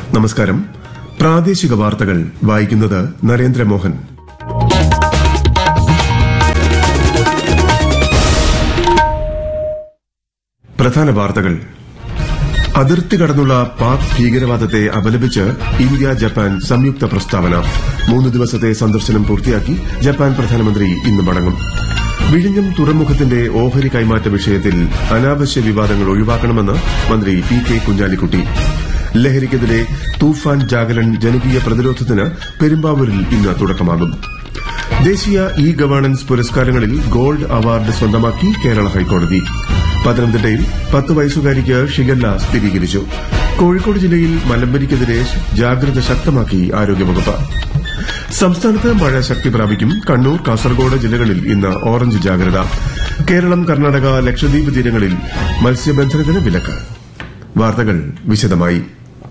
നമസ്കാരം പ്രാദേശിക വാർത്തകൾ വായിക്കുന്നത് നരേന്ദ്രമോഹൻ പ്രധാന വാർത്തകൾ അതിർത്തി കടന്നുള്ള പാക് ഭീകരവാദത്തെ അപലപിച്ച് ഇന്ത്യ ജപ്പാൻ സംയുക്ത പ്രസ്താവന മൂന്ന് ദിവസത്തെ സന്ദർശനം പൂർത്തിയാക്കി ജപ്പാൻ പ്രധാനമന്ത്രി ഇന്ന് മടങ്ങും വിഴിഞ്ഞം തുറമുഖത്തിന്റെ ഓഹരി കൈമാറ്റ വിഷയത്തിൽ അനാവശ്യ വിവാദങ്ങൾ ഒഴിവാക്കണമെന്ന് മന്ത്രി പി കെ കുഞ്ഞാലിക്കുട്ടി ലഹരിക്കെതിരെ തൂഫാൻ ജാഗരൺ ജനകീയ പ്രതിരോധത്തിന് പെരുമ്പാവൂരിൽ ഇന്ന് തുടക്കമാകും ദേശീയ ഇ ഗവേണൻസ് പുരസ്കാരങ്ങളിൽ ഗോൾഡ് അവാർഡ് സ്വന്തമാക്കി കേരള ഹൈക്കോടതി പത്തനംതിട്ടയിൽ പത്ത് വയസ്സുകാരിക്ക് ഷിഗല്ല സ്ഥിരീകരിച്ചു കോഴിക്കോട് ജില്ലയിൽ മലമ്പനിക്കെതിരെ ജാഗ്രത ശക്തമാക്കി ആരോഗ്യവകുപ്പ് സംസ്ഥാനത്ത് മഴ ശക്തി പ്രാപിക്കും കണ്ണൂർ കാസർഗോഡ് ജില്ലകളിൽ ഇന്ന് ഓറഞ്ച് ജാഗ്രത കേരളം കർണാടക ലക്ഷദ്വീപ് തീരങ്ങളിൽ മത്സ്യബന്ധനത്തിന് വിലക്ക് വാർത്തകൾ വിശദമായി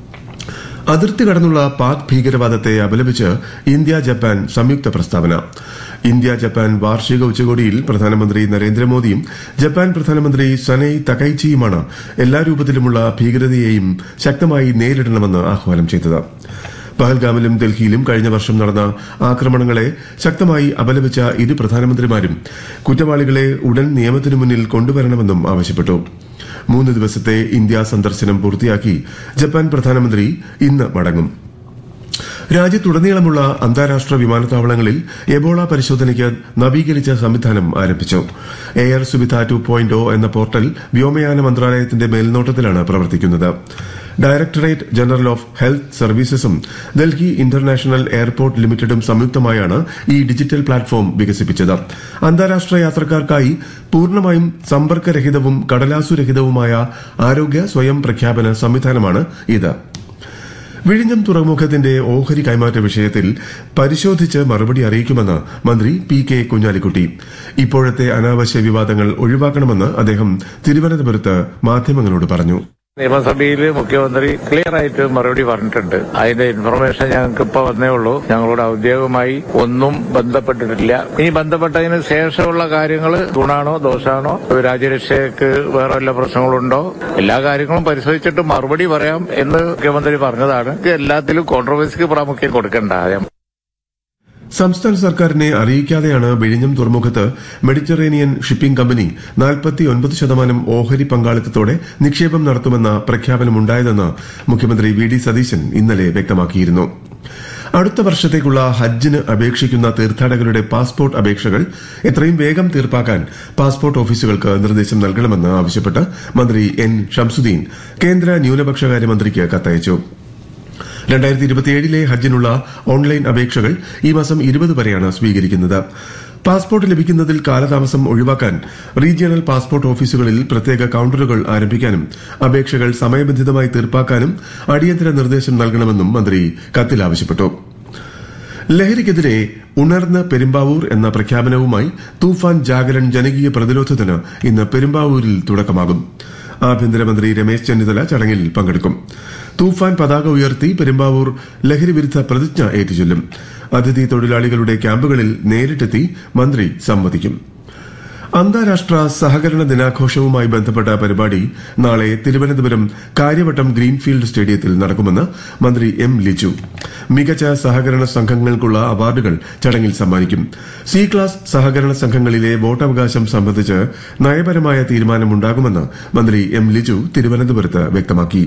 അതിർത്തി കടന്നുള്ള പാക് ഭീകരവാദത്തെ അപലപിച്ച് ഇന്ത്യ ജപ്പാൻ സംയുക്ത പ്രസ്താവന ഇന്ത്യ ജപ്പാൻ വാർഷിക ഉച്ചകോടിയിൽ പ്രധാനമന്ത്രി നരേന്ദ്രമോദിയും ജപ്പാൻ പ്രധാനമന്ത്രി സനൈ തകൈച്ചിയുമാണ് എല്ലാ രൂപത്തിലുമുള്ള ഭീകരതയെയും ശക്തമായി നേരിടണമെന്ന് ആഹ്വാനം ചെയ്തത് പഹൽഗാമിലും ഡൽഹിയിലും കഴിഞ്ഞ വർഷം നടന്ന ആക്രമണങ്ങളെ ശക്തമായി അപലപിച്ച ഇരു പ്രധാനമന്ത്രിമാരും കുറ്റവാളികളെ ഉടൻ നിയമത്തിനു മുന്നിൽ കൊണ്ടുവരണമെന്നും ആവശ്യപ്പെട്ടു മൂന്ന് ദിവസത്തെ ഇന്ത്യ സന്ദർശനം പൂർത്തിയാക്കി ജപ്പാൻ പ്രധാനമന്ത്രി ഇന്ന് മടങ്ങും രാജ്യത്തുടനീളമുള്ള അന്താരാഷ്ട്ര വിമാനത്താവളങ്ങളിൽ എബോള പരിശോധനയ്ക്ക് നവീകരിച്ച സംവിധാനം ആരംഭിച്ചു എയർ സുവിധ ടു പോയിന്റ് എന്ന പോർട്ടൽ വ്യോമയാന മന്ത്രാലയത്തിന്റെ മേൽനോട്ടത്തിലാണ് പ്രവർത്തിക്കുന്നത് ഡയറക്ടറേറ്റ് ജനറൽ ഓഫ് ഹെൽത്ത് സർവീസസും ഡൽഹി ഇന്റർനാഷണൽ എയർപോർട്ട് ലിമിറ്റഡും സംയുക്തമായാണ് ഈ ഡിജിറ്റൽ പ്ലാറ്റ്ഫോം വികസിപ്പിച്ചത് അന്താരാഷ്ട്ര യാത്രക്കാർക്കായി പൂർണ്ണമായും സമ്പർക്കരഹിതവും കടലാസുരഹിതവുമായ ആരോഗ്യ സ്വയം പ്രഖ്യാപന സംവിധാനമാണ് ഇത് വിഴിഞ്ഞം തുറമുഖത്തിന്റെ ഓഹരി കൈമാറ്റ വിഷയത്തിൽ പരിശോധിച്ച് മറുപടി അറിയിക്കുമെന്ന് മന്ത്രി പി കെ കുഞ്ഞാലിക്കുട്ടി ഇപ്പോഴത്തെ അനാവശ്യ വിവാദങ്ങൾ ഒഴിവാക്കണമെന്ന് അദ്ദേഹം തിരുവനന്തപുരത്ത് മാധ്യമങ്ങളോട് പറഞ്ഞു നിയമസഭയിൽ മുഖ്യമന്ത്രി ക്ലിയർ ആയിട്ട് മറുപടി പറഞ്ഞിട്ടുണ്ട് അതിന്റെ ഇൻഫർമേഷൻ ഞങ്ങൾക്ക് ഇപ്പൊ വന്നേ ഉള്ളൂ ഞങ്ങളോട് ഔദ്യോഗികമായി ഒന്നും ബന്ധപ്പെട്ടിട്ടില്ല ഇനി ബന്ധപ്പെട്ടതിന് ശേഷമുള്ള കാര്യങ്ങൾ ഗുണാണോ ദോഷാണോ രാജ്യരക്ഷയ്ക്ക് വേറെ വല്ല പ്രശ്നങ്ങളുണ്ടോ എല്ലാ കാര്യങ്ങളും പരിശോധിച്ചിട്ട് മറുപടി പറയാം എന്ന് മുഖ്യമന്ത്രി പറഞ്ഞതാണ് എല്ലാത്തിലും കോൺട്രവേഴ്സിക്ക് പ്രാമുഖ്യം കൊടുക്കണ്ട സംസ്ഥാന സർക്കാരിനെ അറിയിക്കാതെയാണ് വിഴിഞ്ഞം തുറമുഖത്ത് മെഡിറ്ററേനിയൻ ഷിപ്പിംഗ് കമ്പനി നാൽപ്പത്തിയൊൻപത് ശതമാനം ഓഹരി പങ്കാളിത്തത്തോടെ നിക്ഷേപം നടത്തുമെന്ന പ്രഖ്യാപനമുണ്ടായതെന്ന് മുഖ്യമന്ത്രി വി ഡി സതീശൻ ഇന്നലെ വ്യക്തമാക്കിയിരുന്നു അടുത്ത വർഷത്തേക്കുള്ള ഹജ്ജിന് അപേക്ഷിക്കുന്ന തീർത്ഥാടകരുടെ പാസ്പോർട്ട് അപേക്ഷകൾ എത്രയും വേഗം തീർപ്പാക്കാൻ പാസ്പോർട്ട് ഓഫീസുകൾക്ക് നിർദ്ദേശം നൽകണമെന്ന് ആവശ്യപ്പെട്ട് മന്ത്രി എൻ ഷംസുദ്ദീൻ കേന്ദ്ര ന്യൂനപക്ഷകാര്യമന്ത്രിക്ക് കത്തയച്ചു രണ്ടായിരത്തി ഇരുപത്തിയേഴിലെ ഹജ്ജിനുള്ള ഓൺലൈൻ അപേക്ഷകൾ ഈ മാസം ഇരുപത് വരെയാണ് സ്വീകരിക്കുന്നത് പാസ്പോർട്ട് ലഭിക്കുന്നതിൽ കാലതാമസം ഒഴിവാക്കാൻ റീജിയണൽ പാസ്പോർട്ട് ഓഫീസുകളിൽ പ്രത്യേക കൌണ്ടറുകൾ ആരംഭിക്കാനും അപേക്ഷകൾ സമയബന്ധിതമായി തീർപ്പാക്കാനും അടിയന്തര നിർദ്ദേശം നൽകണമെന്നും മന്ത്രി കത്തിൽ ആവശ്യപ്പെട്ടു ലഹരിക്കെതിരെ ഉണർന്ന പെരുമ്പാവൂർ എന്ന പ്രഖ്യാപനവുമായി തൂഫാൻ ജാഗരൺ ജനകീയ പ്രതിരോധത്തിന് ഇന്ന് പെരുമ്പാവൂരിൽ തുടക്കമാകും ആഭ്യന്തരമന്ത്രി രമേശ് ചെന്നിത്തല ചടങ്ങിൽ പങ്കെടുക്കും തൂഫാൻ പതാക ഉയർത്തി പെരുമ്പാവൂർ ലഹരി വിരുദ്ധ പ്രതിജ്ഞ ഏറ്റുചൊല്ലും അതിഥി തൊഴിലാളികളുടെ ക്യാമ്പുകളിൽ നേരിട്ടെത്തി മന്ത്രി സംവദിക്കും അന്താരാഷ്ട്ര സഹകരണ ദിനാഘോഷവുമായി ബന്ധപ്പെട്ട പരിപാടി നാളെ തിരുവനന്തപുരം കാര്യവട്ടം ഗ്രീൻഫീൽഡ് സ്റ്റേഡിയത്തിൽ നടക്കുമെന്ന് മന്ത്രി എം ലിജു മികച്ച സഹകരണ സംഘങ്ങൾക്കുള്ള അവാർഡുകൾ ചടങ്ങിൽ സമ്മാനിക്കും സി ക്ലാസ് സഹകരണ സംഘങ്ങളിലെ വോട്ടവകാശം സംബന്ധിച്ച് നയപരമായ തീരുമാനമുണ്ടാകുമെന്ന് മന്ത്രി എം ലിജു തിരുവനന്തപുരത്ത് വ്യക്തമാക്കി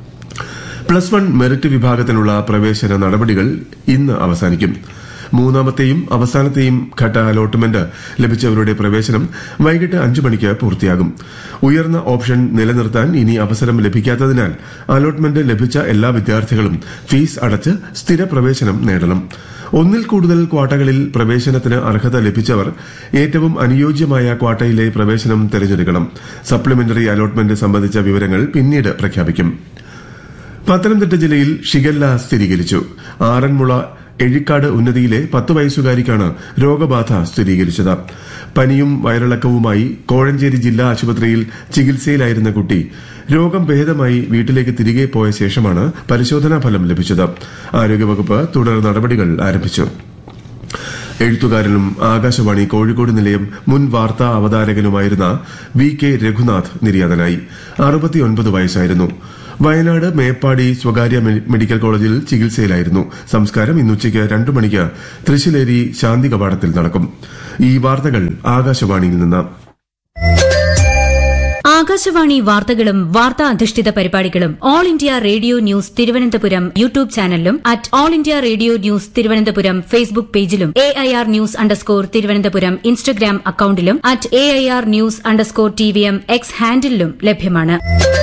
പ്ലസ് വൺ മെറിറ്റ് വിഭാഗത്തിനുള്ള പ്രവേശന നടപടികൾ ഇന്ന് അവസാനിക്കും മൂന്നാമത്തെയും അവസാനത്തെയും ഘട്ട അലോട്ട്മെന്റ് ലഭിച്ചവരുടെ പ്രവേശനം വൈകിട്ട് അഞ്ചു മണിക്ക് പൂർത്തിയാകും ഉയർന്ന ഓപ്ഷൻ നിലനിർത്താൻ ഇനി അവസരം ലഭിക്കാത്തതിനാൽ അലോട്ട്മെന്റ് ലഭിച്ച എല്ലാ വിദ്യാർത്ഥികളും ഫീസ് അടച്ച് സ്ഥിര പ്രവേശനം നേടണം ഒന്നിൽ കൂടുതൽ ക്വാട്ടകളിൽ പ്രവേശനത്തിന് അർഹത ലഭിച്ചവർ ഏറ്റവും അനുയോജ്യമായ ക്വാട്ടയിലെ പ്രവേശനം തിരഞ്ഞെടുക്കണം സപ്ലിമെന്ററി അലോട്ട്മെന്റ് സംബന്ധിച്ച വിവരങ്ങൾ പിന്നീട് പ്രഖ്യാപിക്കും പത്തനംതിട്ട ജില്ലയിൽ ഷിഗല്ല സ്ഥിരീകരിച്ചു ആറന്മുള എഴിക്കാട് ഉന്നതിയിലെ പത്ത് വയസ്സുകാരിക്കാണ് രോഗബാധ സ്ഥിരീകരിച്ചത് പനിയും വയറിളക്കവുമായി കോഴഞ്ചേരി ജില്ലാ ആശുപത്രിയിൽ ചികിത്സയിലായിരുന്ന കുട്ടി രോഗം ഭേദമായി വീട്ടിലേക്ക് തിരികെ പോയ ശേഷമാണ് പരിശോധനാ ഫലം ലഭിച്ചത് ആരോഗ്യവകുപ്പ് തുടർ നടപടികൾ ആരംഭിച്ചു എഴുത്തുകാരനും ആകാശവാണി കോഴിക്കോട് നിലയം മുൻ വാർത്താ അവതാരകനുമായിരുന്ന വി കെ രഘുനാഥ് നിര്യാതനായി അറുപത്തിയൊൻപത് വയസ്സായിരുന്നു വയനാട് മേപ്പാടി സ്വകാര്യ മെ- മെഡിക്കൽ കോളേജിൽ ചികിത്സയിലായിരുന്നു സംസ്കാരം ഇന്ന് ഉച്ചയ്ക്ക് രണ്ടു മണിക്ക് തൃശ്ശിലേരി ശാന്തി കവാടത്തിൽ നടക്കും ഈ വാർത്തകൾ ആകാശവാണിയിൽ നിന്ന് ആകാശവാണി വാർത്തകളും വാർത്താ അധിഷ്ഠിത പരിപാടികളും All India Radio news Thiruvananthapuram YouTube ചാനലിലും at All India Radio news Thiruvananthapuram Facebook പേജിലും A I R news underscore Thiruvananthapuram Instagram അക്കൌണ്ടിലും at A I R news underscore T V M X ഹാൻഡിലും ലഭ്യമാണ്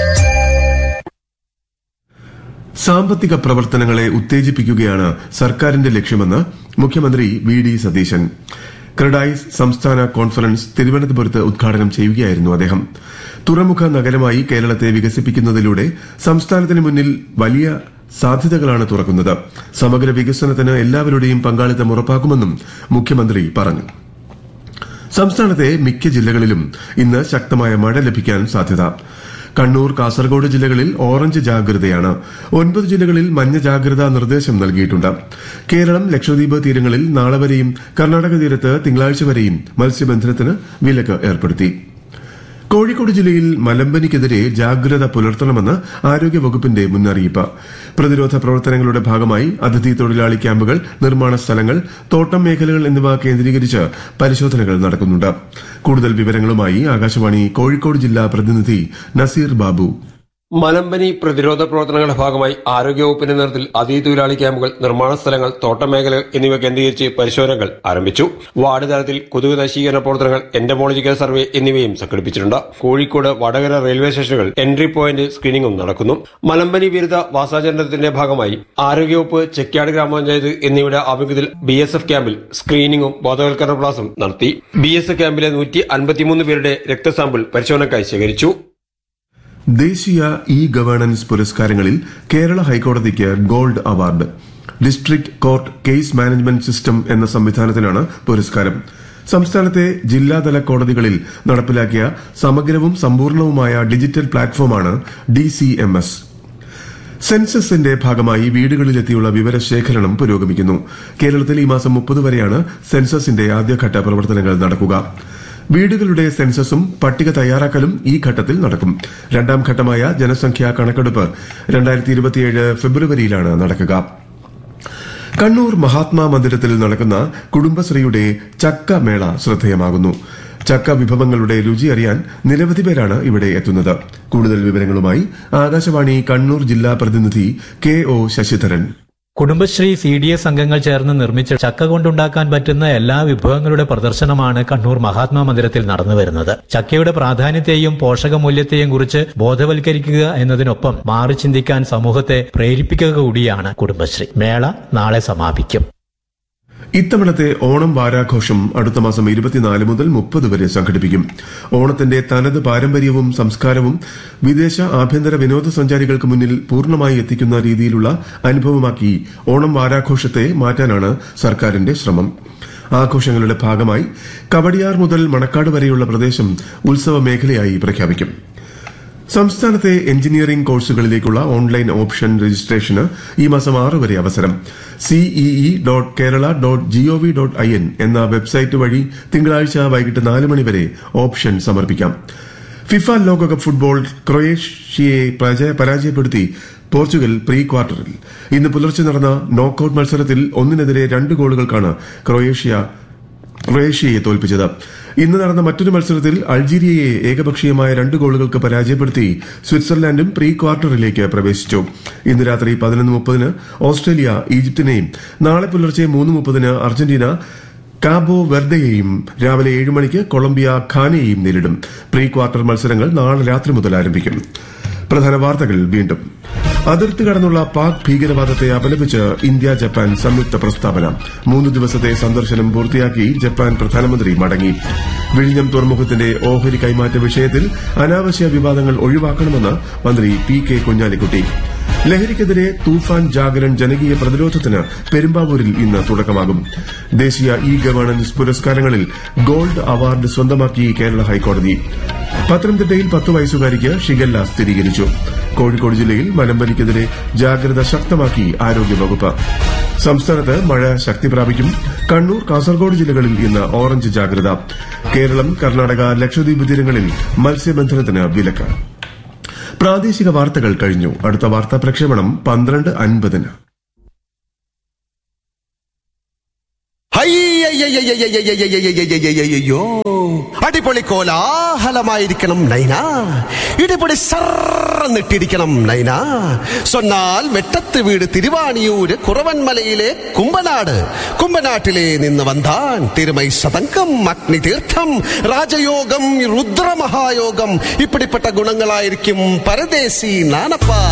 സാമ്പത്തിക പ്രവർത്തനങ്ങളെ ഉത്തേജിപ്പിക്കുകയാണ് സർക്കാരിന്റെ ലക്ഷ്യമെന്ന് മുഖ്യമന്ത്രി വി ഡി സതീശൻ ക്രഡായിസ് സംസ്ഥാന കോൺഫറൻസ് തിരുവനന്തപുരത്ത് ഉദ്ഘാടനം ചെയ്യുകയായിരുന്നു അദ്ദേഹം തുറമുഖ നഗരമായി കേരളത്തെ വികസിപ്പിക്കുന്നതിലൂടെ സംസ്ഥാനത്തിന് മുന്നിൽ വലിയ സാധ്യതകളാണ് തുറക്കുന്നത് സമഗ്ര വികസനത്തിന് എല്ലാവരുടെയും പങ്കാളിത്തം ഉറപ്പാക്കുമെന്നും മുഖ്യമന്ത്രി പറഞ്ഞു സംസ്ഥാനത്തെ മിക്ക ജില്ലകളിലും ഇന്ന് ശക്തമായ മഴ ലഭിക്കാൻ സാധ്യത കണ്ണൂർ കാസർഗോഡ് ജില്ലകളിൽ ഓറഞ്ച് ജാഗ്രതയാണ് ഒൻപത് ജില്ലകളിൽ മഞ്ഞ ജാഗ്രതാ നിർദ്ദേശം നൽകിയിട്ടുണ്ട് കേരളം ലക്ഷദ്വീപ് തീരങ്ങളിൽ നാളെ വരെയും കർണാടക തീരത്ത് തിങ്കളാഴ്ച വരെയും മത്സ്യബന്ധനത്തിന് വിലക്ക് ഏർപ്പെടുത്തി കോഴിക്കോട് ജില്ലയിൽ മലമ്പനിക്കെതിരെ ജാഗ്രത പുലർത്തണമെന്ന് ആരോഗ്യവകുപ്പിന്റെ മുന്നറിയിപ്പ് പ്രതിരോധ പ്രവർത്തനങ്ങളുടെ ഭാഗമായി അതിഥി തൊഴിലാളി ക്യാമ്പുകൾ നിർമ്മാണ സ്ഥലങ്ങൾ തോട്ടം മേഖലകൾ എന്നിവ കേന്ദ്രീകരിച്ച് പരിശോധനകൾ നടക്കുന്നുണ്ട് കൂടുതൽ വിവരങ്ങളുമായി ആകാശവാണി കോഴിക്കോട് ജില്ലാ പ്രതിനിധി നസീർ ബാബു മലമ്പനി പ്രതിരോധ പ്രവർത്തനങ്ങളുടെ ഭാഗമായി ആരോഗ്യവകുപ്പിന്റെ നേതൃത്വത്തിൽ അതിഥി തൊഴിലാളി ക്യാമ്പുകൾ നിർമ്മാണ സ്ഥലങ്ങൾ തോട്ടം മേഖലകൾ എന്നിവ കേന്ദ്രീകരിച്ച് പരിശോധനകൾ ആരംഭിച്ചു വാർഡ് തലത്തിൽ കൊതുക് നശീകരണ പ്രവർത്തനങ്ങൾ എന്റമോളജിക്കൽ സർവേ എന്നിവയും സംഘടിപ്പിച്ചിട്ടുണ്ട് കോഴിക്കോട് വടകര റെയിൽവേ സ്റ്റേഷനുകൾ എൻട്രി പോയിന്റ് സ്ക്രീനിംഗും നടക്കുന്നു മലമ്പനി വിരുദ്ധ വാസാചരണത്തിന്റെ ഭാഗമായി ആരോഗ്യവകുപ്പ് ചെക്യാട് ഗ്രാമപഞ്ചായത്ത് എന്നിവയുടെ ആഭിമുഖ്യത്തിൽ ബി എസ് എഫ് ക്യാമ്പിൽ സ്ക്രീനിംഗും ബോധവൽക്കരണ ക്ലാസും നടത്തി ബി എസ് എഫ് ക്യാമ്പിലെ നൂറ്റി അൻപത്തിമൂന്ന് പേരുടെ രക്തസാമ്പിൾ പരിശോധനയ്ക്കായി ശേഖരിച്ചു ദേശീയ ഇ ഗവേണൻസ് പുരസ്കാരങ്ങളിൽ കേരള ഹൈക്കോടതിക്ക് gold award district court case management system എന്ന സംവിധാനത്തിനാണ് പുരസ്കാരം സംസ്ഥാനത്തെ ജില്ലാതല കോടതികളിൽ നടപ്പിലാക്കിയ സമഗ്രവും സമ്പൂർണവുമായ ഡിജിറ്റൽ പ്ലാറ്റ്ഫോമാണ് ഡിസിഎംഎസ് സെൻസസിന്റെ ഭാഗമായി വീടുകളിലെത്തിയുള്ള വിവരശേഖരണം പുരോഗമിക്കുന്നു കേരളത്തിൽ ഈ മാസം മുപ്പത് വരെയാണ് സെൻസസിന്റെ ആദ്യഘട്ട പ്രവർത്തനങ്ങൾ നടക്കുക വീടുകളുടെ സെൻസസും പട്ടിക തയ്യാറാക്കലും ഈ ഘട്ടത്തിൽ നടക്കും രണ്ടാം ഘട്ടമായ ജനസംഖ്യാ കണക്കെടുപ്പ് രണ്ടായിരത്തി ഇരുപത്തിയേഴ് ഫെബ്രുവരിയിലാണ് നടക്കുക കണ്ണൂർ മഹാത്മാ മന്ദിരത്തിൽ നടക്കുന്ന കുടുംബശ്രീയുടെ ചക്ക മേള ശ്രദ്ധേയമാകുന്നു ചക്ക വിഭവങ്ങളുടെ രുചി അറിയാൻ നിരവധി പേരാണ് ഇവിടെ എത്തുന്നത് കൂടുതൽ വിവരങ്ങളുമായി ആകാശവാണി കണ്ണൂർ ജില്ലാ പ്രതിനിധി K O Sasidharan Kudumbashree C D S അംഗങ്ങൾ ചേർന്ന് നിർമ്മിച്ച ചക്ക കൊണ്ടുണ്ടാക്കാൻ പറ്റുന്ന എല്ലാ വിഭവങ്ങളുടെ പ്രദർശനമാണ് കണ്ണൂർ മഹാത്മാ മന്ദിരത്തിൽ നടന്നു വരുന്നത് ചക്കയുടെ പ്രാധാന്യത്തെയും പോഷകമൂല്യത്തെയും കുറിച്ച് ബോധവൽക്കരിക്കുക എന്നതിനൊപ്പം മാറി ചിന്തിക്കാൻ സമൂഹത്തെ പ്രേരിപ്പിക്കുക കൂടിയാണ് കുടുംബശ്രീ മേള നാളെ സമാപിക്കും ഇത്തവണത്തെ ഓണം വാരാഘോഷം അടുത്ത മാസം ഇരുപത്തിനാല് മുതൽ മുപ്പത് വരെ സംഘടിപ്പിക്കും ഓണത്തിന്റെ തനത് പാരമ്പര്യവും സംസ്കാരവും വിദേശ ആഭ്യന്തര വിനോദസഞ്ചാരികൾക്ക് മുന്നിൽ പൂർണ്ണമായി എത്തിക്കുന്ന രീതിയിലുള്ള അനുഭവമാക്കി ഓണം വാരാഘോഷത്തെ മാറ്റാനാണ് സർക്കാരിന്റെ ശ്രമം ആഘോഷങ്ങളുടെ ഭാഗമായി കവടിയാർ മുതൽ മണക്കാട് വരെയുള്ള പ്രദേശം ഉത്സവ മേഖലയായി പ്രഖ്യാപിക്കും സംസ്ഥാനത്തെ എഞ്ചിനീയറിംഗ് കോഴ്സുകളിലേക്കുള്ള ഓൺലൈൻ ഓപ്ഷൻ രജിസ്ട്രേഷന് ഈ മാസം ആറ് വരെ അവസരം CEE dot Kerala dot GOV dot I N എന്ന വെബ്സൈറ്റ് വഴി തിങ്കളാഴ്ച വൈകിട്ട് നാല് മണി വരെ ഓപ്ഷൻ സമർപ്പിക്കാം ഫിഫ ലോകകപ്പ് ഫുട്ബോൾ ക്രൊയേഷ്യയെ പരാജയ- പരാജയപ്പെടുത്തി പോർച്ചുഗൽ പ്രീ ക്വാർട്ടറിൽ ഇന്ന് പുലർച്ചെ നടന്ന നോക്കൌട്ട് മത്സരത്തിൽ ഒന്നിനെതിരെ രണ്ട് ഗോളുകൾക്കാണ് ക്രൊയേഷ്യ ക്രൊയേഷ്യയെ തോൽപ്പിച്ചത് ഇന്ന് നടന്ന മറ്റൊരു മത്സരത്തിൽ അൾജീരിയയെ ഏകപക്ഷീയമായ രണ്ട് ഗോളുകൾക്ക് പരാജയപ്പെടുത്തി സ്വിറ്റ്സർലാൻഡും പ്രീ ക്വാർട്ടറിലേക്ക് പ്രവേശിച്ചു ഇന്ന് രാത്രി പതിനൊന്ന് മുപ്പതിന് ഓസ്ട്രേലിയ ഈജിപ്തിനെയും നാളെ പുലർച്ചെ മൂന്ന് മുപ്പതിന് അർജന്റീന കാബോ വെർദയെയും രാവിലെ ഏഴ് മണിക്ക് കൊളംബിയ ഖാനെയും നേരിടും പ്രീ ക്വാർട്ടർ മത്സരങ്ങൾ നാളെ രാത്രി മുതൽ ആരംഭിക്കും പ്രധാന വാർത്തകൾ വീണ്ടും അതിർത്തി കടന്നുള്ള പാക് ഭീകരവാദത്തെ അപലപിച്ച് ഇന്ത്യ ജപ്പാൻ സംയുക്ത പ്രസ്താവന മൂന്ന് ദിവസത്തെ സന്ദർശനം പൂർത്തിയാക്കി ജപ്പാൻ പ്രധാനമന്ത്രി മടങ്ങി വിഴിഞ്ഞം തുറമുഖത്തിന്റെ ഓഹരി കൈമാറ്റ വിഷയത്തിൽ അനാവശ്യ വിവാദങ്ങൾ ഒഴിവാക്കണമെന്ന് മന്ത്രി പി കെ കുഞ്ഞാലിക്കുട്ടി ലഹരിക്കെതിരെ തൂഫാൻ ജാഗരൺ ജനകീയ പ്രതിരോധത്തിന് പെരുമ്പാവൂരിൽ ഇന്ന് തുടക്കമാകും ദേശീയ ഇ ഗവേണൻസ് പുരസ്കാരങ്ങളിൽ ഗോൾഡ് അവാർഡ് സ്വന്തമാക്കി കേരള ഹൈക്കോടതി പത്തനംതിട്ടയിൽ പത്ത് വയസ്സുകാരിക്ക് ഷിഗല്ല സ്ഥിരീകരിച്ചു കോഴിക്കോട് ജില്ലയിൽ മലമ്പനിക്കെതിരെ ജാഗ്രത ശക്തമാക്കി ആരോഗ്യവകുപ്പ് സംസ്ഥാനത്ത് മഴ ശക്തി പ്രാപിക്കും കണ്ണൂർ കാസർഗോഡ് ജില്ലകളിൽ ഇന്ന് ഓറഞ്ച് ജാഗ്രത കേരളം കർണാടക ലക്ഷദ്വീപ് തീരങ്ങളിൽ മത്സ്യബന്ധനത്തിന് വിലക്ക് പ്രാദേശിക വാർത്തകൾ കഴിഞ്ഞു അടുത്ത വാർത്താ പ്രക്ഷേപണം പന്ത്രണ്ട് അൻപതിന് അയ്യോ അടിപൊളി കോലാഹലമായിരിക്കണം നൈന ഇടിപൊളി സർന്നിട്ടിരിക്കണം നൈന സൊന്നാൽ വെട്ടത്ത് വീട് തിരുവാണിയൂര് കുറവൻമലയിലെ കുമ്പനാട് കുമ്പനാട്ടിലെ നിന്ന് വന്താൻ തിരുമൈ സതങ്കം അഗ്നിതീർത്ഥം രാജയോഗം രുദ്രമഹായോഗം ഇപ്പിടിപ്പെട്ട ഗുണങ്ങളായിരിക്കും പരദേശി നാനപ്പ